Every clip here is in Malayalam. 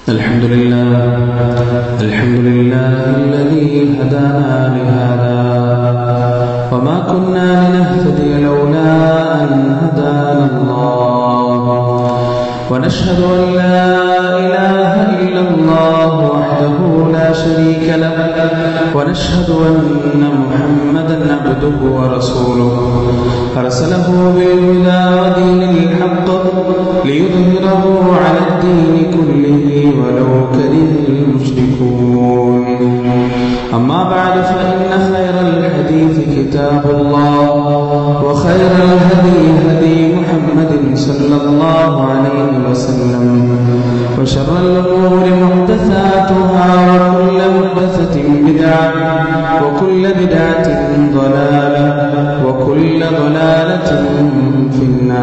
الحمد لله الحمد لله الذي هدانا لهذا وما كنا لنهتدي لولا أن هدانا الله ونشهد أن لا إله إلا الله وحده لا شريك له ونشهد أن محمدا عبده ورسوله أرسله بالهدى ودين الحق ليظهره على الدين كله ولو كره المشركون أما بعد فإن خير الحديث كتاب الله وخير الهدي هدي محمد صلى الله عليه وسلم وشر الأمور محدثاتها وكل محدثة بدعة وكل بدعة ضلالة وكل ضلالة في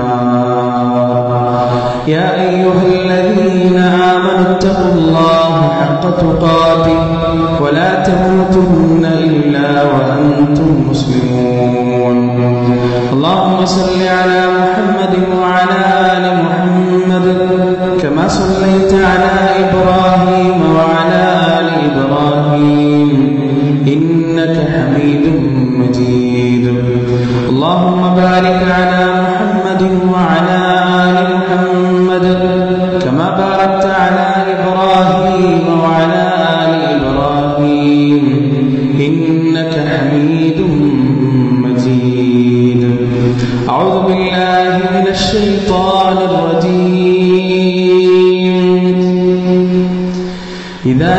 النار يا أيها الذين آمنوا اتقوا الله حق تقاته ولا تموتن إلا وأنتم مسلمون اللهم صل على محمد وعلى آل محمد كما صليت على إبراهيم وعلى آل إبراهيم إنك حميد مجيد اللهم بارك على محمد وعلى آل محمد كما باركت على إبراهيم وعلى آل إبراهيم إنك حميد مجيد أعوذ بالله من الشيطان الرجيم إذا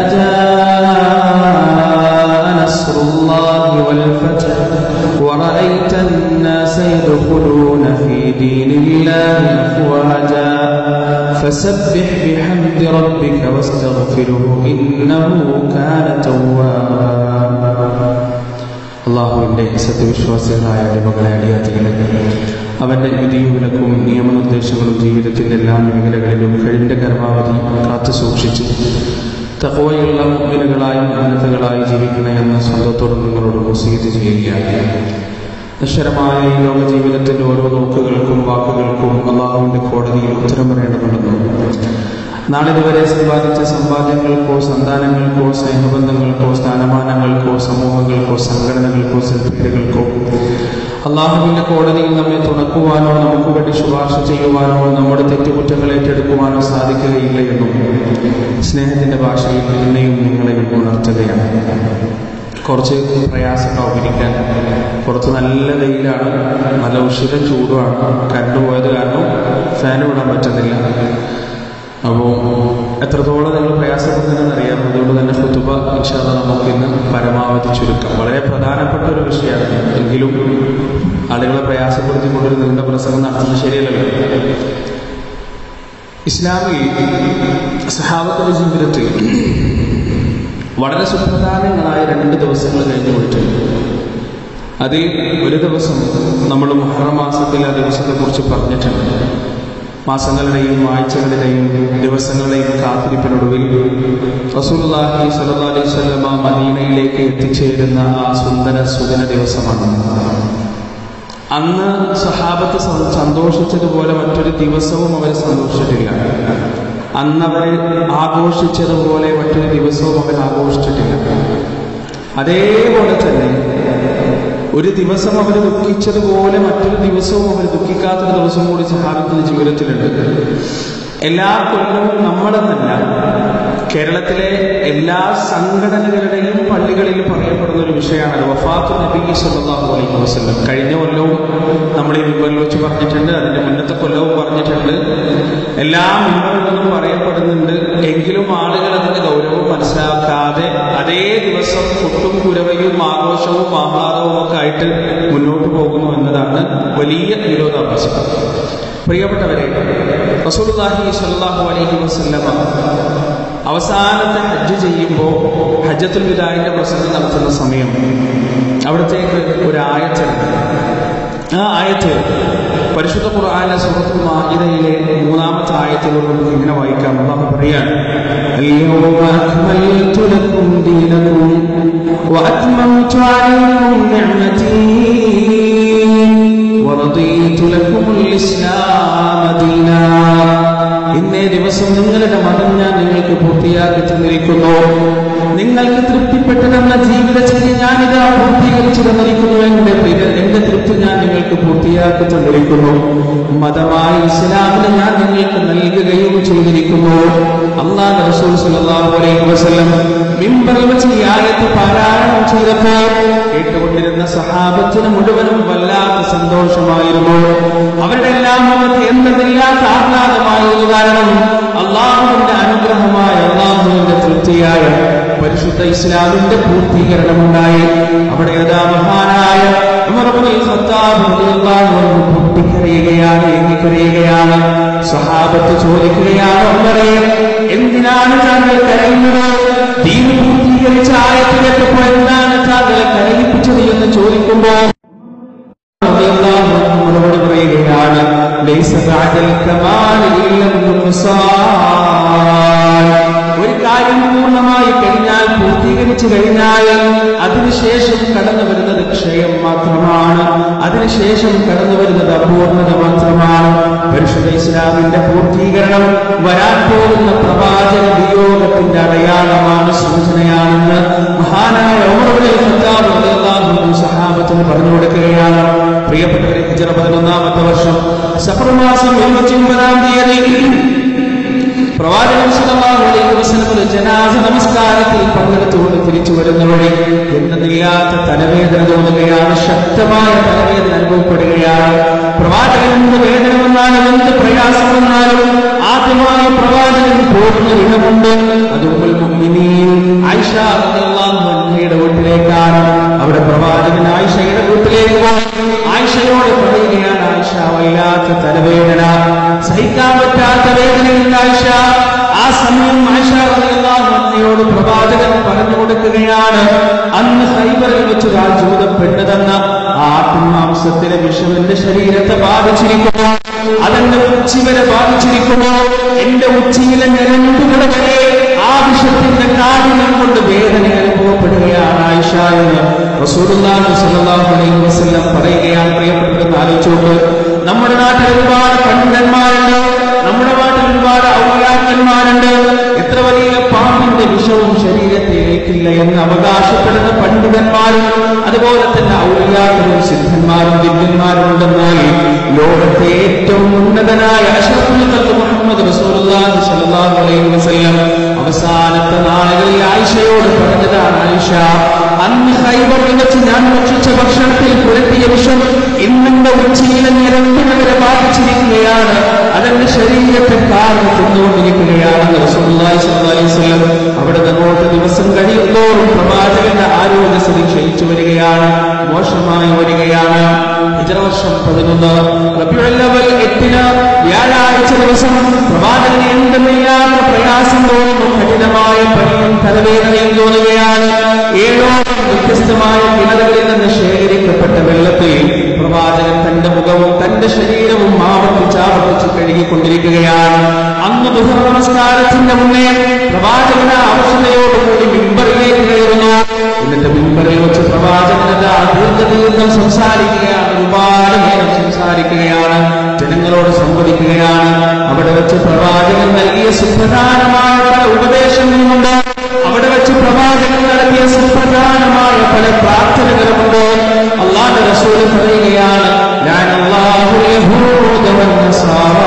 جاء نصر الله والفتح ورأيت الناس يدخلون في دين الله أفواجا فسبح بحمد ربك واستغفره إنه كان توابا അള്ളാഹുവിൻ്റെ സത്യവിശ്വാസികളായ അടിമകളെ അടിയാത്തികളെ അവൻ്റെ വിധിയുവിലക്കും നിയമനിർദ്ദേശങ്ങളും ജീവിതത്തിൻ്റെ എല്ലാ മേഖലകളിലും കഴിവിൻ്റെ പരമാവധി കാത്തു സൂക്ഷിച്ച് തകവയുള്ള മുമ്പിനുകളായും ഉന്നതകളായി ജീവിക്കണമെന്ന സ്വന്തത്തോട് നിങ്ങളോട് വസീത് ചെയ്യുകയാണ് നശ്വരമായ ഈ ലോക ജീവിതത്തിൻ്റെ ഓരോ നോക്കുകൾക്കും വാക്കുകൾക്കും അള്ളാഹുവിൻ്റെ കോടതിയിൽ ഉത്തരം പറയേണ്ടതുണ്ടെന്നും നാളിതുവരെ സമ്പാദിച്ച സമ്പാദ്യങ്ങൾക്കോ സന്താനങ്ങൾക്കോ സ്നേഹബന്ധങ്ങൾക്കോ സ്ഥാനമാനങ്ങൾക്കോ സമൂഹങ്ങൾക്കോ സംഘടനകൾക്കോ സെൽഫികൾക്കോ അള്ളാഹുവിന്റെ കോടതിയിൽ നമ്മെ തുണക്കുവാനോ നമുക്ക് വേണ്ടി ശുപാർശ ചെയ്യുവാനോ നമ്മുടെ തെറ്റുകുറ്റങ്ങൾ ഏറ്റെടുക്കുവാനോ സാധിക്കുകയില്ല എന്നും സ്നേഹത്തിന്റെ ഭാഷയിൽ എന്നെയും നിങ്ങളെയും ഉണർത്തുകയാണ് കുറച്ച് പ്രയാസം ഉപരിക്കാൻ പുറത്ത് നല്ല വെയിലാണ് നല്ല ഉഷിര ചൂടുമാണ് കറണ്ട് പോയത് കാരണം ഫാൻ വിടാൻ പറ്റുന്നില്ല അപ്പോൾ എത്രത്തോളം നിങ്ങൾ പ്രയാസപ്പെടുന്നതെന്ന് അറിയാം അതുകൊണ്ട് തന്നെ ഫുതുബ ഇൻഷാല്ല നമുക്ക് ഇന്ന് പരമാവധി ചുരുക്കം വളരെ പ്രധാനപ്പെട്ട ഒരു വിഷയമാണ് എങ്കിലും ആളുകളെ പ്രയാസപ്പെടുത്തിക്കൊണ്ടൊരു നീണ്ട പ്രസംഗം നടത്തുന്നത് ശരിയല്ലല്ലോ ഇസ്ലാമിൽ സഹാബത്തിന്റെ ജീവിതത്തിൽ വളരെ സുപ്രധാനങ്ങളായ രണ്ട് ദിവസങ്ങൾ കഴിഞ്ഞു പോയിട്ടുണ്ട് അതിൽ ഒരു ദിവസം നമ്മൾ മുഹറം മാസത്തിൽ ആ ദിവസത്തെക്കുറിച്ച് പറഞ്ഞിട്ടുണ്ട് മാസങ്ങളുടെയും ആഴ്ചകളുടെയും ദിവസങ്ങളുടെയും കാത്തിരിപ്പിനൊടുവിൽ റസൂലുള്ളാഹി സ്വല്ലല്ലാഹി അലൈഹി വസല്ലമ മദീനയിലേക്ക് എത്തിച്ചേരുന്ന ആ സുന്ദര സുദിന ദിവസമാണ് അന്ന് സഹാബത്ത് സന്തോഷിച്ചതുപോലെ മറ്റൊരു ദിവസവും അവർ സന്തോഷിച്ചിട്ടില്ല അന്ന് അവർ ആഘോഷിച്ചതുപോലെ മറ്റൊരു ദിവസവും അവർ ആഘോഷിച്ചിട്ടില്ല അതേപോലെ തന്നെ ഒരു ദിവസം അവർ ദുഃഖിച്ചതുപോലെ മറ്റൊരു ദിവസവും അവർ ദുഃഖിക്കാത്തൊരു ദിവസം കൂടി സഹാബത്തിന്റെ ജീവിതത്തിലുണ്ട് എല്ലാ കൊല്ലവും നമ്മളെന്നല്ല കേരളത്തിലെ എല്ലാ സംഘടനകളുടെയും പള്ളികളിൽ പറയപ്പെടുന്ന ഒരു വിഷയമാണ് വഫാത്ത് നബി സല്ലല്ലാഹു അലൈഹി വസല്ലം കഴിഞ്ഞ കൊല്ലവും നമ്മൾ ഈ മിമ്പറിൽ വെച്ച് പറഞ്ഞിട്ടുണ്ട് അതിന്റെ മുന്നത്തെ കൊല്ലവും പറഞ്ഞിട്ടുണ്ട് എല്ലാ മിമ്പറുകളിലും പറയപ്പെടുന്നുണ്ട് എങ്കിലും ആളുകൾ അതിന്റെ ഗൗരവം മനസ്സിലാക്കാതെ അതേ ദിവസം കുട്ടും കുരവയും ആഘോഷവും ആഹ്ലാദവും ഒക്കെ ആയിട്ട് മുന്നോട്ട് പോകുന്നു എന്നതാണ് വലിയ വിരോധാഭാസം പ്രിയപ്പെട്ടവരെ റസൂലുള്ളാഹി സ്വല്ലല്ലാഹു അലൈഹി വസല്ലമ അവസാനത്തെ ഹജ്ജ് ചെയ്യുമ്പോൾ ഹജ്ജത്തുൽ വിദായിന്റെ പ്രസംഗം നടത്തുന്ന സമയം അവിടത്തേക്ക് ഒരു ആയത്തുണ്ട് ആ ആയത്ത് പരിശുദ്ധ ഖുർആാന സൂറത്തുൽ മാഇദയിലെ മൂന്നാമത്തെ ആയത്തിലൂടെ നമുക്ക് ഇങ്ങനെ വായിക്കാം അള്ളാഹു പറയാണ് اليوم أكملت لكم دينكم وأتممت عليكم نعمتي ورضيت لكم الإسلام دينا ഇന്നേ ദിവസം നിങ്ങളുടെ മതം ഞാൻ നിങ്ങൾക്ക് പൂർത്തിയാക്കി തന്നിരിക്കുന്നു നിങ്ങൾക്ക് തൃപ്തിപ്പെട്ടു തന്ന ജീവിതചര്യ ഞാനിതാ പൂർത്തീകരിച്ചു തന്നിരിക്കുന്നു എന്റെ പ്രിയ എന്റെ തൃപ്തി ഞാൻ നിങ്ങൾക്ക് പൂർത്തിയാക്കി തന്നിരിക്കുന്നു മതമായ ഇസ്ലാമിന് ഞാൻ നിങ്ങൾക്ക് നൽകുകയും ചെയ്തിരിക്കുന്നു അള്ളാഹ് റസൂൽ സല്ലല്ലാഹു അലൈഹി വസല്ലം മിമ്പറിൽ വെച്ച് ഈ ആയത്ത് പാരായണം ചെയ്തപ്പോൾ കേട്ടുകൊണ്ടിരുന്ന സഹാബത്തിന് മുഴുവനും വല്ലാത്ത സന്തോഷമായിരുന്നു അവരുടെ എല്ലാം മുഖത്ത് എന്തെന്നില്ലാത്ത ആഹ്ലാദമായിരുന്നു കാരണം അള്ളാഹുവിന്റെ അനുഗ്രഹമായ അള്ളാഹുവിന്റെ തൃപ്തിയായ പരിശുദ്ധ ഇസ്ലാമിന്റെ പൂർത്തീകരണമുണ്ടായി അവിടെ യഥാ മഹാനായ ഉമർ ഇബ്നുൽ ഖത്താബ് റളിയല്ലാഹു അൻഹു പൊട്ടിക്കരയുകയാണ് എങ്ങിക്കരയുകയാണ് സഹാബത്ത് ചോദിക്കുകയാണ് ഉമറേ എന്തിനാണ് താങ്കൾ കരയുന്നത് ദീൻ പൂർത്തീകരിച്ച ആയത്ത് കേട്ടപ്പോൾ എന്താണ് താങ്കളെ കരയിപ്പിച്ചത് എന്ന് ചോദിക്കുമ്പോൾ റളിയല്ലാഹു അൻഹു മറുപടി പറയുകയാണ് ലൈസ ബഅദൽ കമാലി ഇല്ലൽ നുഖ്സാൻ ഒരു കാര്യം പൂർണ്ണമായി കഴിഞ്ഞാൽ പൂർത്തീകരിച്ചു കഴിഞ്ഞാൽ അതിനുശേഷം കടന്നു വരുന്നത് ക്ഷയം മാത്രമാണ് അതിനുശേഷം കടന്നു വരുന്നത് അപൂർണത മാത്രമാണ് പരിശുദ്ധ ഇസ്ലാമിന്റെ പൂർത്തീകരണം വരാൻ പോകുന്ന പ്രവാചക വിയോഗത്തിന്റെ അടയാളമാണ് സൂചനയാണെന്ന് മഹാനായ ഉമർ ഇബ്നുൽ ഖത്താബ് റളിയല്ലാഹു അൻഹു സഹാബത്തിന് പറഞ്ഞു കൊടുക്കുകയാണ് പ്രിയപ്പെട്ടവരെ ഹിജറ പതിനൊന്നാമത്തെ വർഷം സഫർ മാസം ഇരുപത്തി ഒമ്പതാം തീയതി പ്രവാചകൻ സല്ലല്ലാഹു അലൈഹി വസല്ലം ഒരു ജനാസ നമസ്കാരത്തിൽ പങ്കെടുത്തുകൊണ്ട് തിരിച്ചു വരുന്ന വഴി എന്തെന്നില്ലാത്ത തലവേദന തോന്നുകയാണ് ശക്തമായ തലവേദന അനുഭവപ്പെടുകയാണ് പ്രവാചകൻ എന്ത് വേദന വന്നാലും എന്ത് പ്രയാസം വന്നാലും ആദ്യമായി പ്രവാചകൻ പോകുന്ന ഇടമുണ്ട് അത് ഉമ്മുൽ മുഅ്മിനീൻ ആയിഷ റളിയല്ലാഹു അൻഹയുടെ വീട്ടിലേക്കാണ് അവിടെ പ്രവാചകൻ ആയിഷയുടെ വീട്ടിലേക്ക് പോയി ആയിഷയോട് പറയുകയാണ് ആയിഷ വല്ലാത്ത തലവേദന സഹിക്കാൻ പറ്റാത്ത വേദനയിൽ ആയിഷ ആ സമയം ആയിഷ റളിയല്ലാഹു അൻഹയോട് പ്രവാചകൻ പറഞ്ഞു കൊടുക്കുകയാണ് അന്ന് ഹൈബറിൽ വെച്ച് ഒരാൾ ജൂത പെണ്ണ് തന്ന ആ ആത്മാംസത്തിലെ വിഷം എന്റെ ശരീരത്തെ ബാധിച്ചിരിക്കുന്നു അതെന്റെ ഉച്ചി വരെ ബാധിച്ചിരിക്കുന്നു എന്റെ ഉച്ചിയിലെ ഞരമ്പുകളെ വരെ ആ വിഷത്തിന്റെ കാഠിന്യം കൊണ്ട് വേദന അനുഭവപ്പെടുകയാണ് ആയിഷ എന്ന് റസൂലുള്ളാഹി സ്വല്ലല്ലാഹു അലൈഹി വസല്ലം പറയുകയാണ് പ്രിയപ്പെട്ടവരെന്ന് ആലോചിച്ചോട്ട് നമ്മുടെ നാട്ടിൽ ഒരുപാട് പണ്ഡിതന്മാരുണ്ട് നമ്മുടെ നാട്ടിൽ ഒരുപാട് ഔലിയാക്കന്മാരുണ്ട് എത്ര വലിയ പാമ്പിന്റെ വിഷവും ശരീരത്തെ ഏൽക്കില്ല എന്ന് അവകാശപ്പെടുന്ന പണ്ഡിതന്മാരും അതുപോലെ തന്നെ ഔലിയാക്കളും സിദ്ധന്മാരും ദിവ്യന്മാരും ഉണ്ടെന്നാൽ ലോകത്തെ ഏറ്റവും ഉന്നതനായ അഷ്റഫുൽ ഖൽഖ് മുഹമ്മദ് റസൂലുള്ളാഹി സ്വല്ലല്ലാഹു അലൈഹി വസല്ലം അവസാനത്തെ നാളുകളിൽ ആയിഷയോട് പറഞ്ഞതാണ് ആയിഷ അന്ന് ഹൈബറിൽ വെച്ച് ഞാൻ ഭക്ഷിച്ച ഭക്ഷണത്തിൽ പുരട്ടിയ വിഷം ഇന്നെന്റെ ഉച്ചയിലെ നിരന്തരം വരെ ബാധിച്ചിരിക്കുകയാണ് അതെന്റെ ശരീരത്തെ കാർന്ന് തിന്നുകൊണ്ടിരിക്കുകയാണെന്ന് റസൂലുള്ളാഹി സ്വല്ലല്ലാഹു അലൈഹി വസല്ലം അവിടെ അങ്ങോട്ട് ദിവസം കഴിയുന്തോറും പ്രവാചകന്റെ ആരോഗ്യസ്ഥിതി ക്ഷയിച്ചു വരികയാണ് മോശമായി വരികയാണ് ഹിജറ വർഷം പതിനൊന്ന് റബിയുൽ അവൽ എട്ടിന് വ്യാഴാഴ്ച ദിവസം പ്രവാചകന് എന്തെന്നില്ലാത്ത പ്രയാസം തോന്നുന്നു കഠിനമായ പനിയും തലവേദനയും തോന്നുകയാണ് ഏഴോളം വ്യത്യസ്തമായ കിണറുകളിൽ നിന്ന് ശേഖരിക്കപ്പെട്ട വെള്ളത്തിൽ പ്രവാചകൻ തന്റെ മുഖവും തന്റെ ശരീരവും ആവർത്തിച്ച് ആവർത്തിച്ച് കഴുകിക്കൊണ്ടിരിക്കുകയാണ് അന്ന് ബുഹർ നമസ്കാരത്തിന്റെ മുന്നേ പ്രവാചകന അവസ്ഥയോടുകൂടി മിമ്പറിലേക്ക് കയറുന്നു എന്നിട്ട് മിമ്പറിൽ വെച്ച് പ്രവാചകനത ദീർഘദീർഘം സംസാരിക്കുകയാണ് ഒരുപാട് നേരം സംസാരിക്കുകയാണ് ജനങ്ങളോട് സംവദിക്കുകയാണ് അവിടെ വെച്ച് പ്രവാചകൻ നൽകിയ സുപ്രധാനമായ പല ഉപദേശങ്ങളുമുണ്ട് അവിടെ വെച്ച് പ്രവാചകൻ നടത്തിയ സുപ്രധാനമായ പല പ്രാർത്ഥനകളുമുണ്ട് അള്ളാഹ് റസൂൽ പറയുകയാണ് ഞാൻ അള്ളാഹു യഹൂദ വന്നസാറാ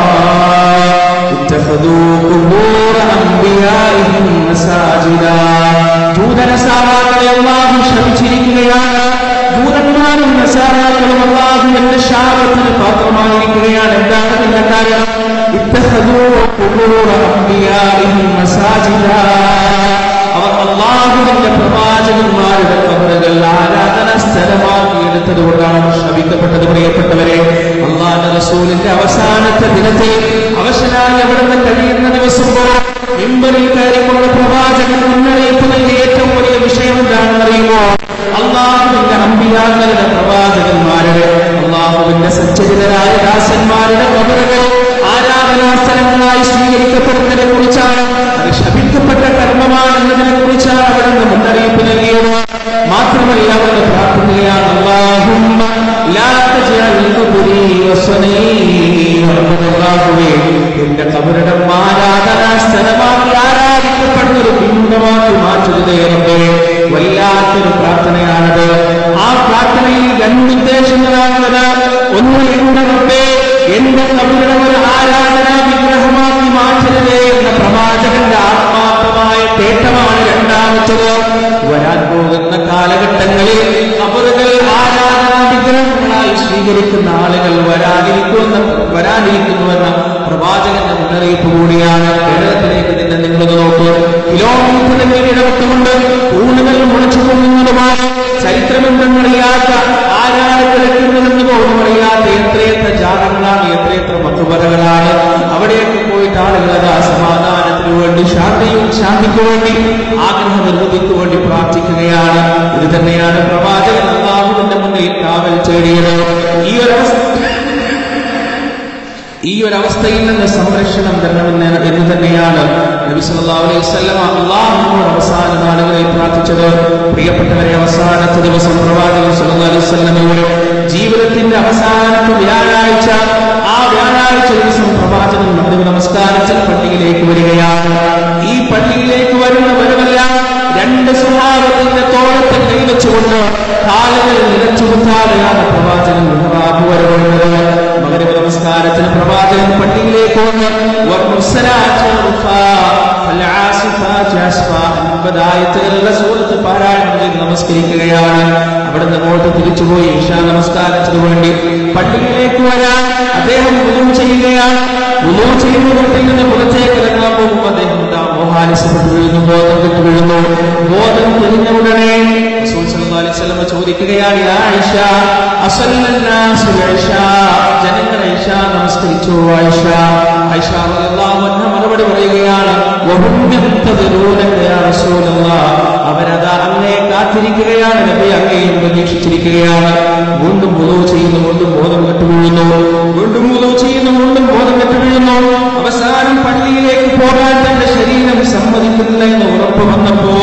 اتخذوا قبور أنبيائهم مساجدا ജൂതനസാറാക്കളെ അള്ളാഹു ശമിച്ചിരിക്കുകയാണ് ജൂതന്മാരും നസാറാക്കളും അള്ളാഹുവിന്റെ ശാപത്തിന് പാത്രമായിരിക്കുകയാണ് എന്താണ് അതിന്റെ കാര്യം ഇത്തഹദൂ ഖുബൂറ അംബിയാഇഹിം മസാജിദാ അവർ അള്ളാഹുവിന്റെ പ്രവാചകന്മാരുടെ കബറുകൾ ആരാധന സ്ഥലമാക്കിയെടുത്തത് കൊണ്ടാണ് അവർ ശപിക്കപ്പെട്ടത് പ്രിയപ്പെട്ടവരെ അള്ളാഹുന്റെ റസൂലിന്റെ അവസാനത്തെ ദിനത്തിൽ അവശനായി അവിടുന്ന് കഴിയുന്ന ദിവസം മിമ്പറിൽ കയറിക്കൊണ്ട് പ്രവാചകൻ മുന്നറിയിപ്പ് നൽകിയ ഏറ്റവും വലിയ വിഷയം എന്താണെന്ന് അറിയുമോ അള്ളാഹുവിന്റെ അമ്പിയാക്കളുടെ പ്രവാചകന്മാരുടെ അള്ളാഹുവിന്റെ സച്ചരിതരായ ദാസന്മാരുടെ കബറുകൾ ആരാധനാ സ്ഥലങ്ങളായി സ്വീകരിക്കപ്പെടുന്നതിനെ കുറിച്ചാണ് അത് ശപിക്കപ്പെട്ട കർമ്മമാണെന്നതിനെ കുറിച്ചാണ് അവിടുന്ന് മുന്നറിയിപ്പ് നൽകിയത് മാത്രമല്ല അവിടുന്ന് പ്രാർത്ഥനയാണ് അള്ളാഹുമ്മ ലാ തജ്അൽ ഖുബൂരി വസ്വനീ അല്ലാഹുവേ എന്റെ കബറിടം അവരുടെ ഒരു ആരാധനാ വിഗ്രഹമാക്കി മാറ്റരുതേ എന്ന പ്രവാചകന്റെ ആത്മാർത്ഥമായ തേട്ടമാണ് രണ്ടാമത്തത് വരാൻ പോകുന്ന കാലഘട്ടങ്ങളിൽ അവരുകൾ ആരാധനാ വിഗ്രഹങ്ങളായി സ്വീകരിക്കുന്ന ആളുകൾ വരാനിരിക്കുമെന്ന് വരാനിരിക്കുന്നുവെന്ന പ്രവാചകന്റെ മുന്നറിയിപ്പ് കൂടിയാണ് കേരളത്തിലേക്ക് നിന്നെ നിങ്ങളൊന്ന് നോക്കൂ കിലോമീറ്ററുകൾ ഇടവിട്ടുകൊണ്ട് ഊണുകൾ മുളച്ചു പോകുന്നതുമായ ചരിത്രബന്ധങ്ങളില്ലാത്ത ആരാണ് കിടക്കുന്നതെന്ന് പോലും അറിയാത്ത എത്രയെത്ര ജാതകളാണ് എത്രയെത്ര മക്കുപറകളാണ് അവിടെയൊക്കെ പോയിട്ട് ആളുകൾ അതാ സമാധാനത്തിന് വേണ്ടി ശാന്തിയും ശാന്തിക്ക് വേണ്ടി ആഗ്രഹ നിർവൃതിക്ക് വേണ്ടി പ്രാർത്ഥിക്കുകയാണ് ഇത് തന്നെയാണ് പ്രവാചകൻ അള്ളാഹുവിന്റെ മുന്നിൽ കാവൽ തേടിയത് ഈ ഒരവസ്ഥ ഈ ഒരു അവസ്ഥയിൽ നിന്ന് സംരക്ഷണം തരണമെന്ന് എന്ന് തന്നെയാണ് നബി സല്ലല്ലാഹു അലൈഹി വസല്ലമ അള്ളാഹുവിനോട് അവസാന നാളുകളിൽ പ്രാർത്ഥിച്ചത് പ്രിയപ്പെട്ടവരെ അവസാനത്തെ ദിവസം പ്രവാചകൻ സല്ലല്ലാഹു അലൈഹി വസല്ലമയുടെ ജീവിതത്തിന്റെ അവസാനത്തെ വ്യാഴാഴ്ച ആ വ്യാഴാഴ്ച ദിവസം പ്രവാചകൻ മഗ്രിബ് നമസ്കാരത്തിൽ പള്ളിയിലേക്ക് വരികയാണ് ഈ പള്ളിയിലേക്ക് വരുന്ന വരവെല്ലാം രണ്ട് സ്വഭാവത്തിന്റെ തോളത്തിൽ കൈവച്ചുകൊണ്ട് കാലുകൾ നിലച്ചുകുത്താതെയാണ് പ്രവാചകൻ മിഹ്റാബ് വരവുന്നത് മകരവ നമസ്കാരത്തിന് പ്രവാചകൻ പള്ളിയിലേക്ക് വന്ന് والمرسلات عرفا فالعاصفات عصفا അൻപതായത്തുകളുടെ സൂറത്ത് പാരായണം ചെയ്ത് നമസ്കരിക്കുകയാണ് അവിടുന്ന് അങ്ങോട്ട് തിരിച്ചുപോയി ഇഷാ നമസ്കാരത്തിന് വേണ്ടി പള്ളിയിലേക്ക് വരാൻ അദ്ദേഹം ഉദു ചെയ്യുകയാണ് ഉദു ചെയ്യുന്ന വീട്ടിൽ നിന്ന് പുറത്തേക്ക് ഇറങ്ങാൻ പോകുമ്പോൾ അദ്ദേഹം എന്താ മോഹാലിസപ്പെട്ട് വീഴുന്നു ബോധം വിട്ട് വീഴുന്നു ബോധം തെളിഞ്ഞ ഉടനെ റസൂൽ സല്ലല്ലാഹു അലൈഹി വസല്ലം ചോദിക്കുകയാണ് യാ ആയിഷ അസല്ലന്നാസു ഇഷ ജനങ്ങൾ ഇഷ നമസ്കരിച്ചു ആയിഷ ആയിഷ റളിയല്ലാഹു അൻഹ മറുപടി പറയുകയാണ് വഹും യന്തദിറൂനക യാ റസൂലല്ലാഹ് അവരതാ അങ്ങേ കാത്തിരിക്കുകയാണ് നബി അങ്ങേയും പ്രതീക്ഷിച്ചിരിക്കുകയാണ് വീണ്ടും വുളു ചെയ്യുന്നു വീണ്ടും ബോധം കെട്ടു വീഴുന്നു വീണ്ടും വുളു ചെയ്യുന്നു വീണ്ടും ബോധം കെട്ടു വീഴുന്നു അവസാനം പള്ളിയിലേക്ക് പോകാൻ തന്റെ ശരീരം സമ്മതിക്കുന്നില്ല എന്ന് ഉറപ്പ് വന്നപ്പോ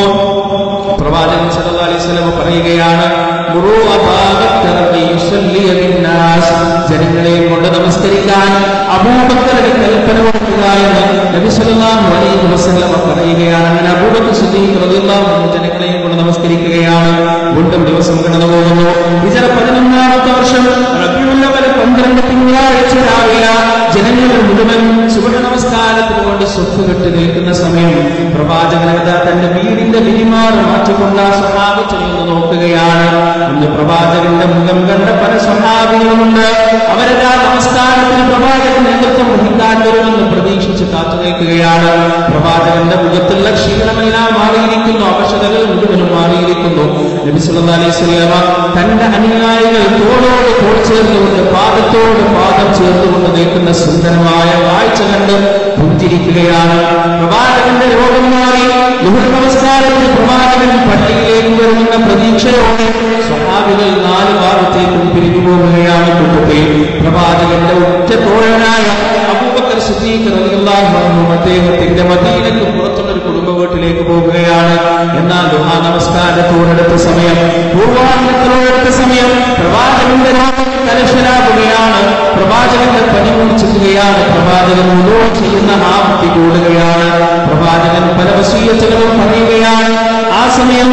പ്രവാചകൻ സല്ലല്ലാഹു അലൈഹി വസല്ലം പറയുകയാണ് മുറൂ അബാബക്കർ യുസല്ലി ബിന്നാസ് ജനങ്ങളെ കൊണ്ട് നമസ്കരിക്കാൻ അബൂബക്കറുടെ കൽപ്പന കൊടുക്കുക എന്ന് നബി സല്ലല്ലാഹു അലൈഹി വസല്ലം പറയുകയാണ് അങ്ങനെ അബൂബക്കർ സിദ്ദീഖ് റളിയല്ലാഹു അൻഹു ജനങ്ങളെയും കൊണ്ട് നമസ്കരിക്കുകയാണ് വീണ്ടും ദിവസം കടന്നു പോകുന്നു ഹിജറ പതിനൊന്നാമത്തെ വർഷം റബിയുൽ അവൽ പന്ത്രണ്ട് തിങ്കളാഴ്ച രാവിലെ ജനങ്ങൾ മുഴുവൻ സുബഹ നമസ്കാരത്തിന് വേണ്ടി സ്വത്ത് കെട്ടി നിൽക്കുന്ന സമയം പ്രവാചകനത തന്റെ വീടിന്റെ വിരിമാറ് മാറ്റിക്കൊണ്ട് ആ സ്വഭാവത്തിനെ ഒന്ന് നോക്കുകയാണ് ഇന്ന് പ്രവാചകന്റെ മുഖം കണ്ട പല സ്വഭാവികളുമുണ്ട് അവരുടെ ആ നമസ്കാരത്തിന് പ്രവാചകൻ നേതൃത്വം വഹിക്കാൻ വരുമെന്ന് പ്രതീക്ഷിച്ച് കാത്തു നിൽക്കുകയാണ് പ്രവാചകന്റെ മുഖത്തുള്ള ക്ഷീണമെല്ലാം മാറിയിരിക്കുന്നു അവശതകൾ മുഴുവനും മാറിയിരിക്കുന്നു നബി സല്ലല്ലാഹു അലൈഹി വസല്ലമ തന്റെ അനുയായികൾ തോളോട് തോൾ ചേർന്നുകൊണ്ട് പാദത്തോട് പാദം ചേർത്തുകൊണ്ട് നിൽക്കുന്ന സുന്ദരമായ കാഴ്ച കണ്ട് പുഞ്ചിരിക്കുകയാണ് പ്രവാചകന്റെ രോഗം മാറി ലുഹർ നമസ്കാരത്തിന് പ്രവാചകൻ പള്ളിയിലേക്ക് വരുമെന്ന പ്രതീക്ഷയോടെ സ്വഹാബികൾ നാല് ഭാഗത്തേക്കും പിരിഞ്ഞു പോവുകയാണ് കൂട്ടത്തിൽ പ്രവാചകന്റെ ഉറ്റ തോഴനായ അബൂബക്കർ സിദ്ദീഖ് റളിയല്ലാഹു അൻഹു അദ്ദേഹത്തിന്റെ മദീനക്ക് പുറത്തുള്ള ഒരു കുടുംബ വീട്ടിലേക്ക് പോകുകയാണ് എന്നാൽ ദുഹാ നമസ്കാരത്തോടടുത്ത സമയം പൂർവാഹനത്തോടടുത്ത സമയം പ്രവാചകന്റെ രോഗം കലശലാകുകയാണ് പ്രവാചകന്റെ പനി മൂർച്ഛിക്കുകയാണ് പ്രവാചകൻ ഉദോ ചെയ്യുന്ന ആപത്തി കൂടുകയാണ് പ്രവാചകൻ പല വസീയത്തുകളും പറയുകയാണ് ആ സമയം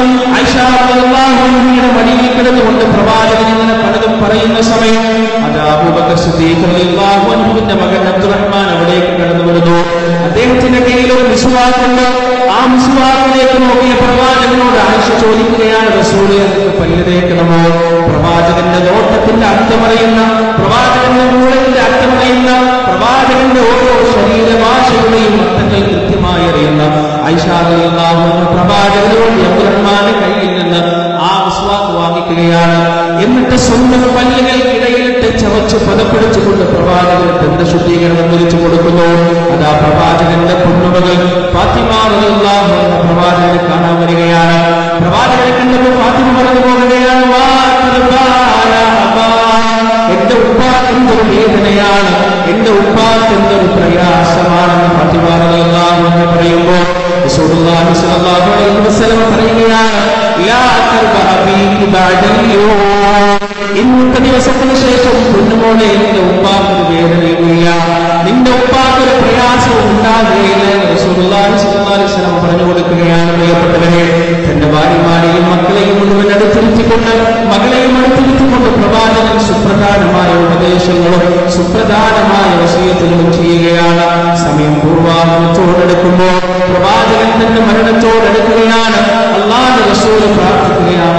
ഐഷാറിയുടെ മടിയിൽ കിടന്നുകൊണ്ട് പ്രവാചകൻ ഇങ്ങനെ പലതും പറയുന്ന സമയം അത് അബൂബക്കർ സിദ്ദീഖ് റളിയല്ലാഹു അൻഹുവിന്റെ മകൻ അബ്ദുറഹ്മാൻ അവിടേക്ക് കടന്നു വരുന്നു അദ്ദേഹത്തിന്റെ കയ്യിൽ ഒരു മിസ്വാക്കുണ്ട് ആ മിസ്വാക്കിലേക്ക് നോക്കിയ പ്രവാചകനോട് ആയിഷ ചോദിക്കുകയാണ് റസൂലെ നിങ്ങൾക്ക് പല്ല് തേക്കണമോ പ്രവാചകന്റെ നോട്ടത്തിന്റെ അർത്ഥമറിയുന്ന പ്രവാചകന്റെ മൂളത്തിന്റെ അർത്ഥമറിയുന്ന പ്രവാചകന്റെ ഓരോ ശരീരഭാഷയുടെയും അർത്ഥങ്ങൾ കൃത്യമായി അറിയുന്ന ഐഷാറിയാവുന്ന പ്രവാചകനോട് അബ്ദുറഹ്മാന്റെ കയ്യിൽ നിന്ന് ആ വിശ്വാസ് വാങ്ങിക്കുകയാണ് എന്നിട്ട് സ്വന്തം പല്ലുകൾക്കിടയിലിട്ട് ചവച്ച് പദപ്പെടുത്തുകൊണ്ട് പ്രവാചകന് ബന്ധശുദ്ധീകരണം വിളിച്ചു കൊടുക്കുന്നു അതാ പ്രവാചകന്റെ പൊന്നുമകൾ ഫാത്തിമാറുള്ള പ്രവാചകനെ കാണാൻ വരികയാണ് പ്രവാചകനെ കണ്ടപ്പോൾ ഫാത്തിമ പറഞ്ഞു പോകുകയാണ് "വാ തർബാല അബാ." എന്റെ ഉപ്പാക്ക് എന്തൊരു വേദനയാണ് എന്റെ ഉപ്പാക്ക് എന്തൊരു പ്രയാസമാണെന്ന് ഫാത്തിമാറുള്ള എന്ന് പറയുമ്പോൾ റസൂലുള്ളാഹി സ്വല്ലല്ലാഹു അലൈഹി വസല്ലം പറയുകയാണ് ലാ തർബ അബീകി ബഅദൽ യൗം ഇന്നത്തെ ദിവസത്തിന് ശേഷം പൊന്നുമോളെ നിന്റെ ഉപ്പാക്കൊരു വേദനയുമില്ല നിന്റെ ഉപ്പാക്കൊരു പ്രയാസവും ഉണ്ടാകുകയില്ല എന്ന് റസൂലുള്ളാഹി സ്വല്ലല്ലാഹു അലൈഹി വസല്ലം പറഞ്ഞു കൊടുക്കുകയാണ് പ്രിയപ്പെട്ടവരെ തന്റെ ഭാര്യമാരെയും ഭാര്യയെയും മക്കളെയും മുഴുവൻ അടുത്തിരുത്തിക്കൊണ്ട് മകളെയും അടുത്തിരുത്തിക്കൊണ്ട് പ്രവാചകൻ സുപ്രധാനമായ ഉപദേശങ്ങളും സുപ്രധാനമായ വസീയത്തുകളും ചെയ്യുകയാണ് സമയം പൂർവാഹത്തോടെടുക്കുമ്പോൾ പ്രവാചകൻ തന്റെ മരണത്തോടെടുക്കുകയാണ് അള്ളാഹ് റസൂൽ പ്രാർത്ഥിക്കുകയാണ്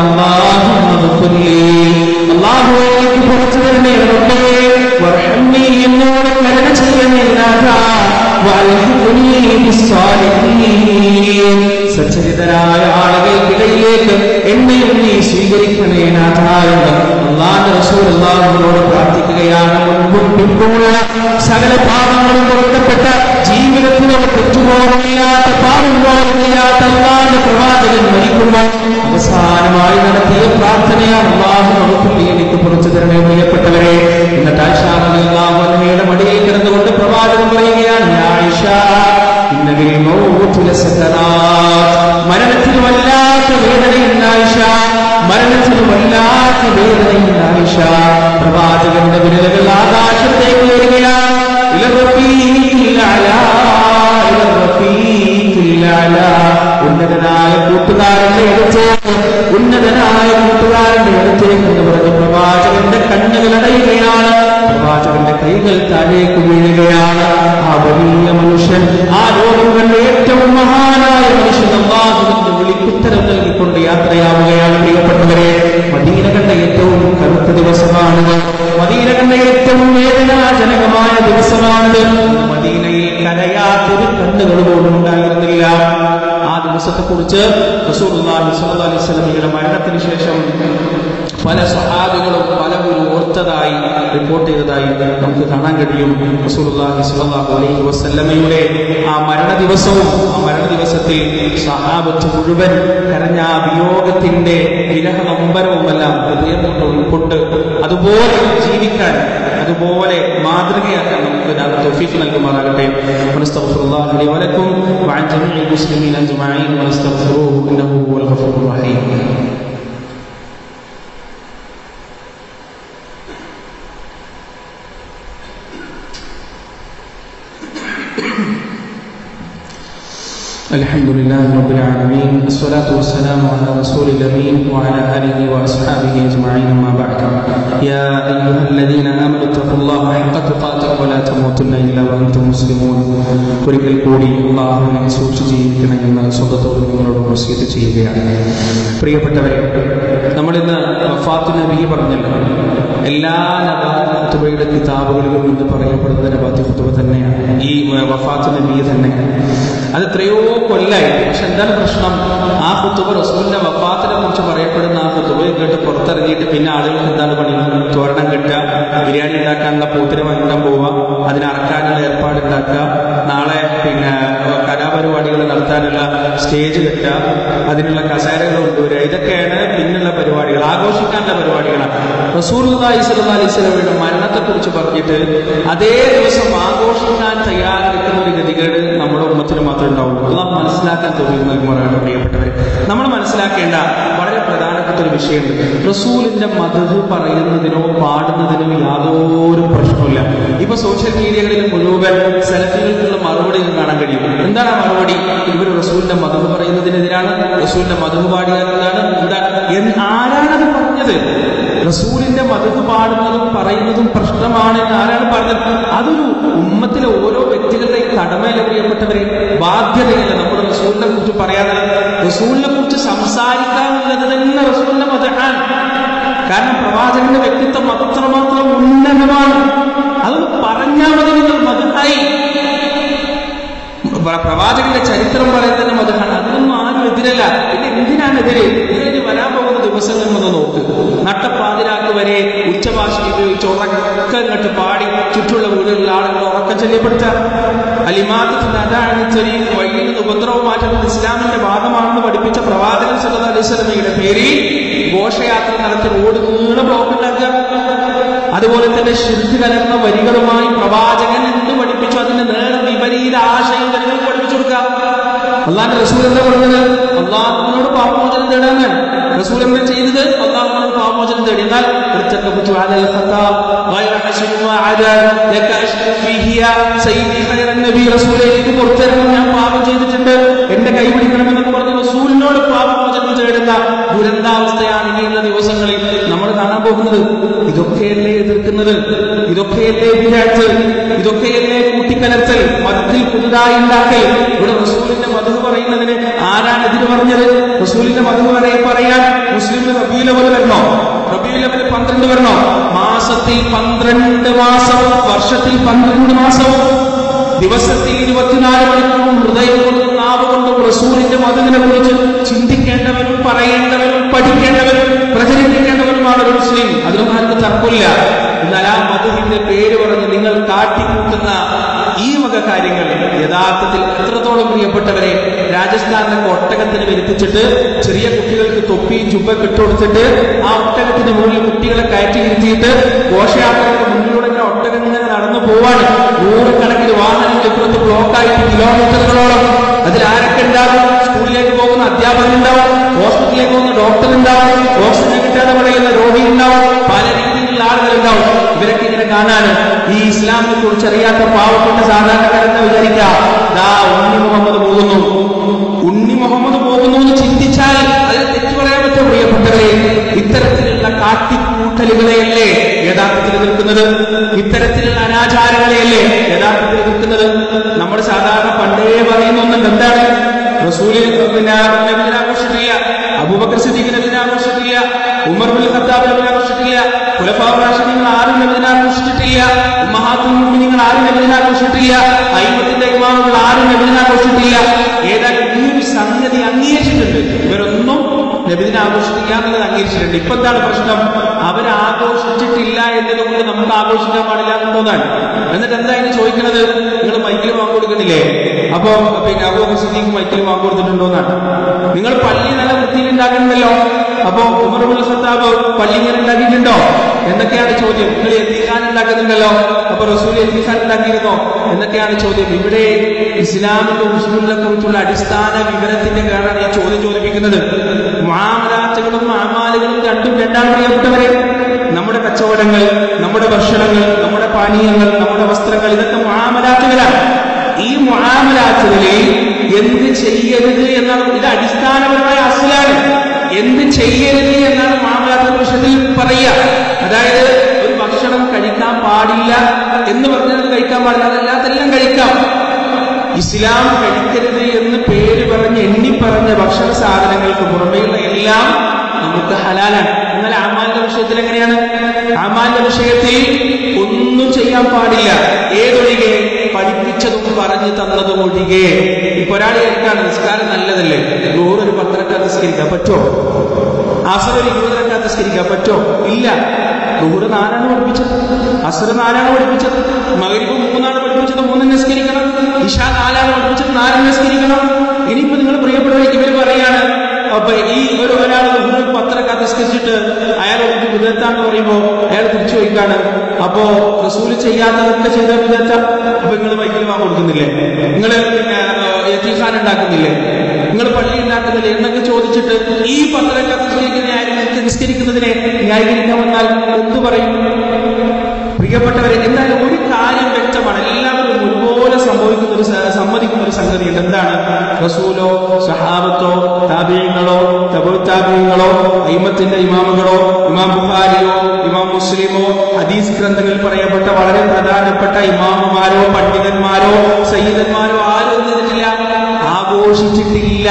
അള്ളാഹു എനിക്ക് പുറത്തു തരണേ റബ്ബേ വർഹമ്മി എന്നോട് കരുണ ചെയ്യണേ നാഥാ വൽഹുനി ബിസ്സാലിഹീൻ സച്ചരിതരായ ആളുകൾക്കിടയിലേക്ക് എന്നെയും നീ സ്വീകരിക്കണേ നാഥാ എന്ന് അള്ളാഹ് റസൂൽ അള്ളാഹുവിനോട് പ്രാർത്ഥിക്കുകയാണ് മുൻപും പിൻപുമുള്ള സകല പാപങ്ങളും പുറത്തപ്പെട്ട ജീവിതത്തിനൊരു തെറ്റുപോലുമില്ലാത്ത പാപങ്ങളോടുമില്ലാത്ത അള്ളാഹ് പ്രവാചകൻ മരിക്കുമ്പോൾ അവസാനമായി നടത്തിയ പ്രാർത്ഥനയാണ് അള്ളാഹു നമുക്ക് എനിക്ക് പുറത്തു തരണേ പ്രിയപ്പെട്ടവരെ എന്നിട്ട് ആശാമയുടെ മടിയിൽ കിടന്നുകൊണ്ട് പ്രവാചകൻ പറയുകയാണ് "യാ ആയിഷ, ഇന്നലിൽ മൗത്തു ലസകറാത്ത്." മരണത്തിന് വല്ലാത്ത വേദനയുണ്ട് ആയിഷ മരണത്തിന് വല്ലാത്ത വേദനയുണ്ട് ആയിഷ പ്രവാചകന്റെ വിരലുകൾ ആകാശത്തേക്ക് വരികയാണ് ഇല റഫീഖിൽ അലാ, ഇല റഫീഖിൽ അലാ. ഉന്നതനായ കൂട്ടുകാരന്റെ അടുത്തേക്ക് ഉന്നതനായ കൂട്ടുകാരന്റെ അടുത്തേക്ക് എന്ന് പറഞ്ഞ് പ്രവാചകന്റെ കണ്ണുകൾ അടയുകയാണ് പ്രവാചകന്റെ കൈകൾ താഴേക്ക് വീഴുകയാണ് ആ വലിയ മനുഷ്യൻ ആ ലോകം കണ്ട ഏറ്റവും മഹാനായ മനുഷ്യൻ അള്ളാഹുവിന്റെ വിളിക്കുത്തരം നൽകിക്കൊണ്ട് യാത്രയാവുകയാണ് പ്രിയപ്പെട്ടവരെ മദീന കണ്ട ഏറ്റവും കറുത്ത ദിവസമാണിത് മദീന കണ്ട ഏറ്റവും വേദനാജനകമായ ദിവസമാണിത് മദീനയിൽ കരയാത്തൊരു കണ്ണുകൾ പോലും ഉണ്ടായിരുന്നില്ല ആ ദിവസത്തെ കുറിച്ച് അലൈഹിയുടെ മരണത്തിന് ശേഷം പല സഹാബികളും പലവരും ഓർത്തതായി റിപ്പോർട്ട് ചെയ്തതായി നമുക്ക് കാണാൻ കഴിയും റസൂലുള്ളാഹി സ്വല്ലല്ലാഹു അലൈഹി വസല്ലമയുടെ ആ മരണ ദിവസവും ആ മരണ ദിവസത്തിൽ സഹാബത്ത് മുഴുവൻ കരഞ്ഞ ആ വിയോഗത്തിന്റെ വിരഹ നൊമ്പരവുമെല്ലാം ഹൃദയം കൊണ്ട് ഉൾക്കൊണ്ട് അതുപോലെ ജീവിക്കാൻ അതുപോലെ മാതൃകയാക്കാൻ നമുക്ക് തൗഫീഖ് നൽകുമാറാകട്ടെ ونستغفرالله لي ولكم وعن جميع المسلمين اجمعين ونستغفروه انه هو الغفور الرحيم الحمد لله رب العالمين الصلاة والسلام على رسول الأمين وعلى آله وأصحابه أجمعين أما بعد يا أيها الذين آمنوا اتقوا الله حق تقاته ولا تموتن إلا وأنتم مسلمون ഒരിക്കൽ കൂടി അള്ളാഹുവിനെ സൂക്ഷിച്ച് ജീവിക്കണമെന്ന് സ്വന്തത്തോട് നിങ്ങളോട് വസീത്ത് ചെയ്യുകയാണ് പ്രിയപ്പെട്ടവരെ നമ്മളിന്ന് വഫാത്ത് നബി പറഞ്ഞല്ലോ എല്ലാ നബാത്തുബയുടെ കിതാബുകളിലും ഇന്ന് പറയപ്പെടുന്ന നബാത്ത് ഖുതുബ തന്നെയാണ് ഈ വഫാത്ത് നബി തന്നെ അത് എത്രയോ കൊല്ലായി പക്ഷെ എന്താണ് പ്രശ്നം ആ കുത്തുബ റസൂലിന്റെ വഫാത്തിനെ കുറിച്ച് പറയപ്പെടുന്ന ആ കുത്തുബ കേട്ട് പുറത്തിറങ്ങിയിട്ട് പിന്നെ ആളുകൾക്ക് എന്താണ് പണി തോരണം കെട്ടുക ബിരിയാണി ഉണ്ടാക്കാനുള്ള പോത്തിനെ വാങ്ങിക്കാൻ പോവുക അതിന് അറക്കാനുള്ള ഏർപ്പാട് ഉണ്ടാക്കുക നാളെ പിന്നെ കലാപരിപാടികൾ നടത്താനുള്ള സ്റ്റേജ് കെട്ടുക അതിനുള്ള കസേരകൾ കൊണ്ടുവരിക ഇതൊക്കെയാണ് പിന്നുള്ള പരിപാടികൾ ആഘോഷിക്കാനുള്ള പരിപാടികളാണ് റസൂൽ അലൈഹിസ്വലയുടെ മരണത്തെക്കുറിച്ച് പറഞ്ഞിട്ട് അതേ ദിവസം ആഘോഷിക്കാൻ തയ്യാറെടുക്കുന്ന ഒരു ഗതികേട് നമ്മുടെ ഉമ്മത്തിന് മാത്രമേ ഉണ്ടാവുള്ളൂ അള്ളാഹ് മനസ്സിലാക്കാൻ തോന്നുന്നു നൽകുമാറാണ് പ്രിയപ്പെട്ടവർ നമ്മൾ മനസ്സിലാക്കേണ്ട വളരെ പ്രധാനപ്പെട്ട ഒരു വിഷയമുണ്ട് റസൂലിന്റെ മതത് പറയുന്നതിനോ പാടുന്നതിനോ യാതൊരു പ്രശ്നമില്ല ഇപ്പൊ സോഷ്യൽ മീഡിയകളിൽ മുഴുവൻ സെലഫികൾക്കുള്ള മറുപടി നിങ്ങൾക്ക് കാണാൻ കഴിയും എന്താണ് ആ മറുപടി ഇവർ റസൂലിന്റെ മതം പറയുന്നതിനെതിരാണ് റസൂലിന്റെ മതം പാടിയാലെന്താണ് എന്താ എന്ന് ആരാണത് പറഞ്ഞത് റസൂലിന്റെ മതത് പാടുന്നതും പറയുന്നതും പ്രശ്നമാണ് എന്ന് ആരാണ് പറഞ്ഞത് അതൊരു ഉമ്മത്തിലെ ഓരോ വ്യക്തികളുടെയും കടമയല്ല പ്രിയപ്പെട്ടവരെ ബാധ്യതയല്ല നമ്മുടെ റസൂലിനെ കുറിച്ച് പറയാതെ റസൂലിനെ കുറിച്ച് സംസാരിക്കാനുള്ളത് തന്നെ റസൂലിന്റെ മതമാണ് കാരണം പ്രവാചകന്റെ വ്യക്തിത്വം അത്രമാത്രം ഉന്നതമാണ് അതൊന്ന് പറഞ്ഞാൽ മതി നിങ്ങൾ മതമായി പ്രവാചകന്റെ ചരിത്രം പറയുന്നതിന് മതമാണ് അതിനൊന്നും ആരും എതിരല്ല പിന്നെ എന്തിനാണ് എതിര് ഇതിന് വരാൻ പോകുന്ന ദിവസങ്ങൾ ഒന്ന് നോക്ക് നട്ടപ്പാതിരാക്ക് വരെ ഉച്ചഭാഷ ഉപയോഗിച്ച് ഉറക്കം ഇങ്ങോട്ട് പാടി ചുറ്റുള്ള വീടുകളിൽ ആളുകൾ ഉറക്കം ചൊല്യപ്പെടുത്താം അലിമാത്തത്തിന്റെ അതാണ് ചെറിയ വഴിയിൽ നിന്ന് ഉപദ്രവം മാറ്റുന്നത് ഇസ്ലാമിന്റെ ഭാഗമാണെന്ന് പഠിപ്പിച്ച പ്രവാചകൻ സല്ലല്ലാഹു അലൈഹി വസല്ലമയുടെ പേരിൽ ഘോഷയാത്ര നടത്തി റോഡ് നീളെ ബ്ലോക്ക് ഉണ്ടാക്കുക അതുപോലെ തന്നെ ശുദ്ധി കലർന്ന വരികളുമായി പ്രവാചകൻ എന്ത് പഠിപ്പിച്ചു അതിന്റെ നേരെ വിപരീത ആശയം ജനങ്ങൾക്ക് പഠിപ്പിച്ചു കൊടുക്കുക അള്ളാന്റെ റസൂൽ എന്താ പറഞ്ഞത് അള്ളാഹുവിനോട് പാപമോചനം തേടാന്ന് റസൂൽ എന്താ ചെയ്തത് അള്ളാഹുവിനോട് പാപമോചനം തേടി എന്നാൽ ارتكبت على الخطا غير حسن وعدا لك اشكو فيه يا سيدي خير النبي റസൂലെ എനിക്ക് പുറത്തിറങ്ങും ഞാൻ പാപം ചെയ്തിട്ടുണ്ട് എന്റെ കൈ പിടിക്കണമെന്നൊക്കെ പറഞ്ഞ് റസൂലിനോട് പാപമോചനം തേടുന്ന പോകുന്നത് ഇതൊക്കെയല്ലേ എതിർക്കുന്നത് ഇതൊക്കെയല്ലേ വിരാട്ട് ഇതൊക്കെയല്ലേ കൂട്ടിക്കലർത്തൽ മതത്തിൽ പുതുതായി ഉണ്ടാക്കൽ ഇവിടെ റസൂലിന്റെ മധു പറയുന്നതിന് ആരാണ് എതിര് പറഞ്ഞത് റസൂലിന്റെ മധു പറയ പറയാൻ മുസ്ലിമിന് റബീലവൽ വരണോ റബീലവൽ പന്ത്രണ്ട് വരണോ മാസത്തിൽ പന്ത്രണ്ട് മാസം വർഷത്തിൽ പന്ത്രണ്ട് മാസവും ദിവസത്തിൽ ഇരുപത്തിനാല് മണിക്കൂറും ഹൃദയം കൊണ്ടും നാവ് കൊണ്ടും റസൂലിന്റെ മതത്തിനെ കുറിച്ച് ചിന്തിക്കേണ്ടവരും പറയേണ്ടവരും പഠിക്കേണ്ടവരും പ്രചരിപ്പിക്കേണ്ടവരുമാണ് ഒരു മുസ്ലിം അതിനൊന്നും ആർക്ക് തർക്കമില്ല എന്നാൽ ആ മധുവിന്റെ പേര് പറഞ്ഞ് നിങ്ങൾ കാട്ടിക്കൂട്ടുന്ന ഈ വക കാര്യങ്ങൾ യഥാർത്ഥത്തിൽ എത്രത്തോളം പ്രിയപ്പെട്ടവരെ രാജസ്ഥാനിലൊക്കെ ഒട്ടകത്തിന് വരുത്തിച്ചിട്ട് ചെറിയ കുട്ടികൾക്ക് തൊപ്പിയും ചുമ്പൊക്കെ ഇട്ടുകൊടുത്തിട്ട് ആ ഒട്ടകത്തിന്റെ മുകളിൽ കുട്ടികളെ കയറ്റി ഇരുത്തിയിട്ട് ഘോഷയാത്രയുടെ മുന്നിലൂടെ ഇങ്ങനെ ഒട്ടകം ഇങ്ങനെ നടന്നു പോവാണ് നൂറുകണക്കിന് വാഹനങ്ങൾ ഇപ്പുറത്ത് ബ്ലോക്കായിട്ട് കിലോമീറ്ററുകളോളം അതിൽ ആരൊക്കെ ഉണ്ടാവും സ്കൂളിലേക്ക് പോകുന്ന അധ്യാപകൻ ഉണ്ടാവും ഹോസ്പിറ്റലിലേക്ക് പോകുന്ന ഡോക്ടർ ഉണ്ടാവും ഓക്സിജൻ കിട്ടാതെ പറയുന്ന രോഗി ഉണ്ടാവും പല രീതിയിലുള്ള ആളുകൾ ഉണ്ടാവും ഇവരൊക്കെ ഇങ്ങനെ കാണാനും ഈ ഇസ്ലാമിനെ കുറിച്ച് അറിയാത്ത പാവപ്പെട്ട സാധാരണക്കാരെന്ന് വിചാരിക്കാം ദാ ഉണ്ണി മുഹമ്മദ് പോകുന്നു ഉണ്ണി മുഹമ്മദ് പോകുന്നു എന്ന് ചിന്തിച്ചാൽ അതിൽ തെറ്റു പറയാൻ പറ്റും പ്രിയപ്പെട്ടവരെ ഇത്തരത്തിലുള്ള കാട്ടിക്കൂട്ടലുകളെയല്ലേ യഥാർത്ഥത്തിൽ എതിർക്കുന്നത് ഇത്തരത്തിലുള്ള അനാചാരങ്ങളെയല്ലേ യഥാർത്ഥത്തിൽ എതിർക്കുന്നത് നമ്മൾ സാധാരണ പണ്ടേ പറയുന്ന ഒന്നുണ്ട് എന്താണ് റസൂല് പിന്നെ നബിദിനെ ആഘോഷിച്ചിട്ടില്ല അബൂബക്കർ സിദ്ദീഖ് നബിദിനെ ആഘോഷിച്ചിട്ടില്ല ഉമർ ബിൻ ഖത്താബ് നബിദിനെ ആഘോഷിച്ചിട്ടില്ല ഖുലഫാവ് റാഷിദീങ്ങൾ ആരും നബിദിനെ ആഘോഷിച്ചിട്ടില്ല ഉമ്മഹാത്തുൽ മുഅ്മിനീങ്ങൾ ആരും നബിദിനെ ആഘോഷിച്ചിട്ടില്ല അയ്മത്തിന്റെ ഇമാമുകൾ ആരും നബിദിനെ ആഘോഷിച്ചിട്ടില്ല ഏതായാലും ഈ ഒരു സംഗതി അംഗീകരിച്ചിട്ടുണ്ട് ഇവരൊന്നും നബിദിനെ ആഘോഷിക്കില്ല എന്നുള്ളത് അംഗീകരിച്ചിട്ടുണ്ട് ഇപ്പൊ എന്താണ് പ്രശ്നം അവർ ആഘോഷിച്ചിട്ടില്ല എന്നതുകൊണ്ട് നമുക്ക് ആഘോഷിക്കാൻ പാടില്ല എന്നുള്ളതാണ് എന്നിട്ട് എന്താ ഇനി ചോദിക്കുന്നത് നിങ്ങൾ മൈക്കിൽ വാങ്ങി കൊടുക്കുന്നില്ലേ അപ്പൊ പിന്നെ അബൂബക്കർ സിദ്ദീഖ് മൈക്കിൽ വാങ്ങി കൊടുത്തിട്ടുണ്ടോ എന്നാണ് നിങ്ങൾ പള്ളി നല്ല വൃത്തിയിൽ ഉണ്ടാക്കണമല്ലോ അപ്പൊ ഉമർ ഉൽ ഖത്താബ് പള്ളി ഇങ്ങനെ ഉണ്ടാക്കിയിട്ടുണ്ടോ എന്നൊക്കെയാണ് ചോദ്യം നിങ്ങൾ എത്തിഖാൻ ഉണ്ടാക്കുന്നുണ്ടല്ലോ അപ്പൊ റസൂൽ എത്തിഖാൻ ഉണ്ടാക്കിയിരുന്നോ എന്നൊക്കെയാണ് ചോദ്യം ഇവിടെ ഇസ്ലാമിന്റെ ഉസ്മുലിനെ കുറിച്ചുള്ള അടിസ്ഥാന വിവരത്തിന്റെ കേടാണ് ഈ ചോദ്യം ചോദിപ്പിക്കുന്നത് മാമലാറ്റുകളും മാമാലുകളും രണ്ടും രണ്ടാണ് പ്രിയപ്പെട്ടവരെ നമ്മുടെ കച്ചവടങ്ങൾ നമ്മുടെ ഭക്ഷണങ്ങൾ നമ്മുടെ പാനീയങ്ങൾ നമ്മുടെ വസ്ത്രങ്ങൾ ഇതൊക്കെ മാമലാറ്റുകളാണ് ഈ മുആമലാത്തുകളിൽ എന്ത് ചെയ്യരുത് എന്നാണ് ഇത് അടിസ്ഥാനപരമായ അസലാണ് എന്ത് ചെയ്യരുത് എന്നാണ് മുആമലാത്തുകളുടെ വിഷയത്തിൽ പറയുക അതായത് ഒരു ഭക്ഷണം കഴിക്കാൻ പാടില്ല എന്ന് പറഞ്ഞാൽ അത് കഴിക്കാൻ പാടില്ല അതല്ലാതെല്ലാം കഴിക്കാം ഇസ്ലാം കഴിക്കരുത് എന്ന് പേര് പറഞ്ഞ് എണ്ണി പറഞ്ഞ ഭക്ഷണ സാധനങ്ങൾക്ക് പുറമെയുള്ള എല്ലാം നമുക്ക് ഹലാലാണ് എന്നാൽ അമാലിന്റെ വിഷയത്തിൽ എങ്ങനെയാണ് അമാലിന്റെ വിഷയത്തിൽ ഒന്നും ചെയ്യാൻ പാടില്ല ഏതൊഴികെ പഠിപ്പിച്ചതും പറഞ്ഞു തന്നതും ഒഴികെ ഇപ്പൊ ഒരാൾ കേൾക്കാണ് നിസ്കാരം നല്ലതല്ലേ നൂറ് ഒരു പത്തരക്ക നിസ്കരിക്കാൻ പറ്റോ അസർ ഒരു ഇരുപതരക്ക നിസ്കരിക്കാൻ പറ്റോ ഇല്ല നൂറ് നാലാണ് പഠിപ്പിച്ചത് അസർ നാലാണ് പഠിപ്പിച്ചത് മകരിപ്പ് മൂന്നാണ് പഠിപ്പിച്ചത് മൂന്ന് നിസ്കരിക്കണം ഇഷ നാലാണ് പഠിപ്പിച്ചത് നാല് നിസ്കരിക്കണം ഇനിയിപ്പോ നിങ്ങൾ പ്രിയപ്പെട്ടവർ ഇവർ പറയാണ് അപ്പൊ ഈ ഒരു ഒരാൾ ഒരു പത്രക്ക നിസ്കരിച്ചിട്ട് അയാൾ ഒരു വിദഗ്ധാന്ന് പറയുമ്പോ അയാൾ തിരിച്ചു വയ്ക്കാണ് അപ്പോ റസൂല് ചെയ്യാത്തതൊക്കെ ചെയ്ത വിദഗ്ധ അപ്പൊ നിങ്ങൾ വൈകല്യം വാങ്ങി കൊടുക്കുന്നില്ലേ നിങ്ങൾ പിന്നെ യത്തീഖാൻ ഉണ്ടാക്കുന്നില്ലേ നിങ്ങൾ പള്ളി ഉണ്ടാക്കുന്നില്ലേ എന്നൊക്കെ ചോദിച്ചിട്ട് ഈ പത്രക്ക നിസ്കരിക്കുന്ന നിസ്കരിക്കുന്നതിനെ ന്യായീകരിക്കാൻ വന്നാൽ എന്തു പറയും പ്രിയപ്പെട്ടവരെ എന്തായാലും ഒരു കാര്യം വ്യക്തമാണ് എല്ലാവരും ഒരുപോലെ സംഭവിക്കുന്ന ഒരു സ- സമ്മതിക്കുന്ന ഒരു സംഗതിയുണ്ട് എന്താണ് റസൂലോ സഹാബത്തോ താപീയങ്ങളോ തബുത്താപീയങ്ങളോ അയിമത്തിന്റെ ഇമാമുകളോ ഇമാം ബുഖാരിയോ ഇമാം മുസ്ലിമോ ഹദീസ് ഗ്രന്ഥങ്ങളിൽ പറയപ്പെട്ട വളരെ പ്രധാനപ്പെട്ട ഇമാമുമാരോ പണ്ഡിതന്മാരോ സയ്യിദന്മാരോ ആരും എന്ത് ചെയ്തിട്ടില്ല ആഘോഷിച്ചിട്ടില്ല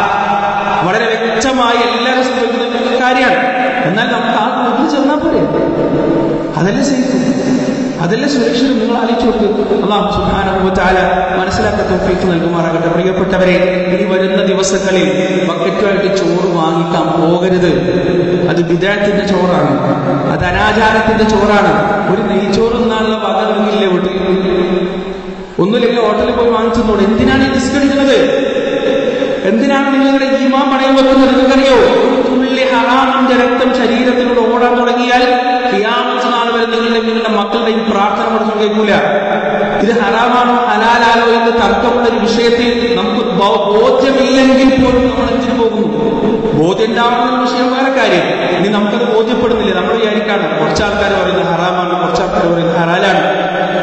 വളരെ വ്യക്തമായി എല്ലാവരും സംഭവിക്കുന്ന ഒരു കാര്യമാണ് എന്നാൽ നമുക്ക് ആ കൂട്ടിൽ ചെന്നാൽ പോരെ അതല്ലേ സേഫ് അതല്ലേ സുരക്ഷിതം നിങ്ങൾ ആലോചിച്ച് നോക്ക് അള്ളാഹു സുബാനുഭവത്താല മനസ്സിലാക്കാൻ തോഫീക്ക് നൽകുമാറാകട്ടെ പ്രിയപ്പെട്ടവരെ ഇനി വരുന്ന ദിവസങ്ങളിൽ ബക്കറ്റുമായിട്ട് ചോറ് വാങ്ങിക്കാൻ പോകരുത് അത് വിദേഹത്തിന്റെ ചോറാണ് അത് അനാചാരത്തിന്റെ ചോറാണ് ഒരു നെയ്ച്ചോറ് എന്നാണുള്ള വക നിങ്ങൾക്കില്ലേ വീട്ടിൽ ഒന്നുമില്ലെങ്കിൽ ഹോട്ടലിൽ പോയി വാങ്ങിച്ചെന്നോട് എന്തിനാണ് ഈ നിസ്കരിക്കുന്നത് എന്തിനാണ് നിങ്ങളുടെ ഈമാൻ പണയം വെക്കുന്നത് നിങ്ങൾക്കറിയോ ഒരു തുള്ളി ഹറാമിന്റെ രക്തം ശരീരത്തിലൂടെ ഓടാൻ തുടങ്ങിയാൽ ഖിയാമത്ത് നാൾ വരെ നിങ്ങളുടെ നിങ്ങളുടെ മക്കളുടെ ഈ പ്രാർത്ഥന പഠിച്ചു കേൾക്കൂല ഇത് ഹറാമാണോ ഹലാലാലോ എന്ന് തർക്കമുള്ള ഒരു വിഷയത്തിൽ നമുക്ക് ബോ- ബോധ്യമില്ലെങ്കിൽ പോലും നമ്മൾ എന്തിനു പോകുന്നു ബോധ്യം ഉണ്ടാവുന്ന വിഷയം വേറെ കാര്യം ഇനി നമുക്കത് ബോധ്യപ്പെടുന്നില്ല നമ്മൾ വിചാരിക്കാണ് കുറച്ച് ആൾക്കാർ പറയുന്നത് ഹറാമാണ് കുറച്ച് ആൾക്കാർ പറയുന്നത് ഹലാലാണ്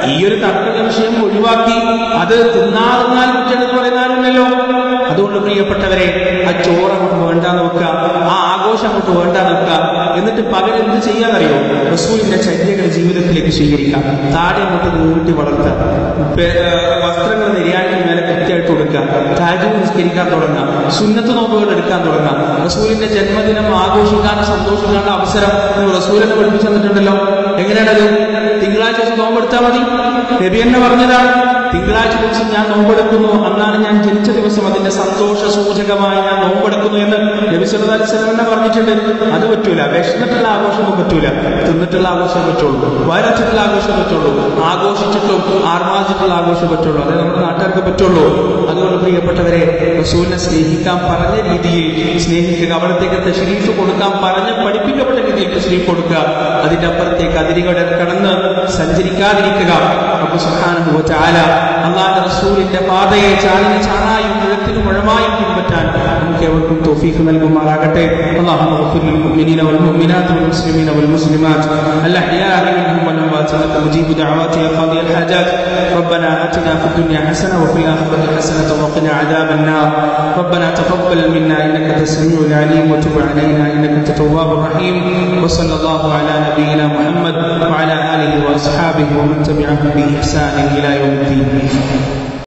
ഈ ഒരു തർക്ക വിഷയം ഒഴിവാക്കി അത് തിന്നാറുന്നാൽ കുറ്റെന്ന് പറയുന്നാലുണ്ടല്ലോ അതുകൊണ്ട് പ്രിയപ്പെട്ടവരെ ആ ചോറ് അങ്ങോട്ട് വേണ്ടാന്ന് വെക്കുക ആ ആഘോഷം അങ്ങോട്ട് വേണ്ടാന്ന് വെക്കുക എന്നിട്ട് പകരം എന്ത് ചെയ്യാന്നറിയോ റസൂലിന്റെ ചര്യകൾ ജീവിതത്തിലേക്ക് സ്വീകരിക്കാം താടി അങ്ങോട്ട് നീട്ടി വളർത്തുക പെ- ഏഹ് വസ്ത്രങ്ങൾ നിര്യാണിക്ക് മേലെ കൃത്യമായിട്ട് കൊടുക്കുക താജ് നിസ്കരിക്കാൻ തുടങ്ങുക സുന്നത്ത് നോമ്പുകൾ എടുക്കാൻ തുടങ്ങുക റസൂലിന്റെ ജന്മദിനം ആഘോഷിക്കാനും സന്തോഷിക്കാനുള്ള അവസരം നിങ്ങൾ റസൂലിനെ പഠിപ്പിച്ചു തന്നിട്ടുണ്ടല്ലോ എങ്ങനെയാണത് തിങ്കളാഴ്ച ദിവസം നോമ്പെടുത്താൽ മതി നബി എന്നെ പറഞ്ഞതാണ് തിങ്കളാഴ്ച ദിവസം ഞാൻ നോമ്പെടുക്കുന്നു അന്നാണ് ഞാൻ ജനിച്ച ദിവസം അതിന്റെ സന്തോഷ സൂചകമായി ഞാൻ നോമ്പെടുക്കുന്നു എന്ന് നബി സല്ലല്ലാഹു അലൈഹി വസല്ലം തന്നെ പറഞ്ഞിട്ടുണ്ട് അത് പറ്റൂല വിശന്നിട്ടുള്ള ആഘോഷം പറ്റൂല തിന്നിട്ടുള്ള ആഘോഷം പറ്റുള്ളൂ വയറച്ചിട്ടുള്ള ആഘോഷം പറ്റുള്ളൂ ആഘോഷിച്ചിട്ടും ആർമാദിച്ചിട്ടുള്ള ആഘോഷം പറ്റുള്ളൂ അതേ നമ്മുടെ നാട്ടുകാർക്ക് പറ്റുള്ളൂ അതുകൊണ്ട് പ്രിയപ്പെട്ടവരെ റസൂലിനെ സ്നേഹിക്കാൻ പറഞ്ഞ രീതിയിൽ സ്നേഹിക്കുക അവിടത്തേക്ക് തശ്രീഫ് കൊടുക്കാൻ പറഞ്ഞ് പഠിപ്പിക്കപ്പെട്ട രീതിയിൽ തശ്രീഫ് കൊടുക്കുക അതിന്റെ അപ്പുറത്തേക്ക് അതിരുകൾ കടന്ന് സഞ്ചരിക്കാതിരിക്കുക അപ്പൊ സുഹാനുഭവ ചാല അള്ളാന്റെ റസൂലിന്റെ പാതയെ ചാലിന് ചാണായും മുഴത്തിന് മുഴമായും പിൻപറ്റാൻ നമുക്ക് എവർക്കും തോഫീക്ക് നൽകുമാറാകട്ടെ اللهم اغفر للمؤمنين والمؤمنات والمسلمين والمسلمات الاحياء منهم والاموات انك مجيب دعوات يا قاضي الحاجات ربنا اتنا في الدنيا حسنه وفي الاخره حسنه وقنا عذاب النار ربنا تقبل منا انك انت السميع العليم وتب علينا انك انت التواب الرحيم وصلى الله على نبينا محمد وعلى اله واصحابه ومن تبعهم باحسان الى يوم الدين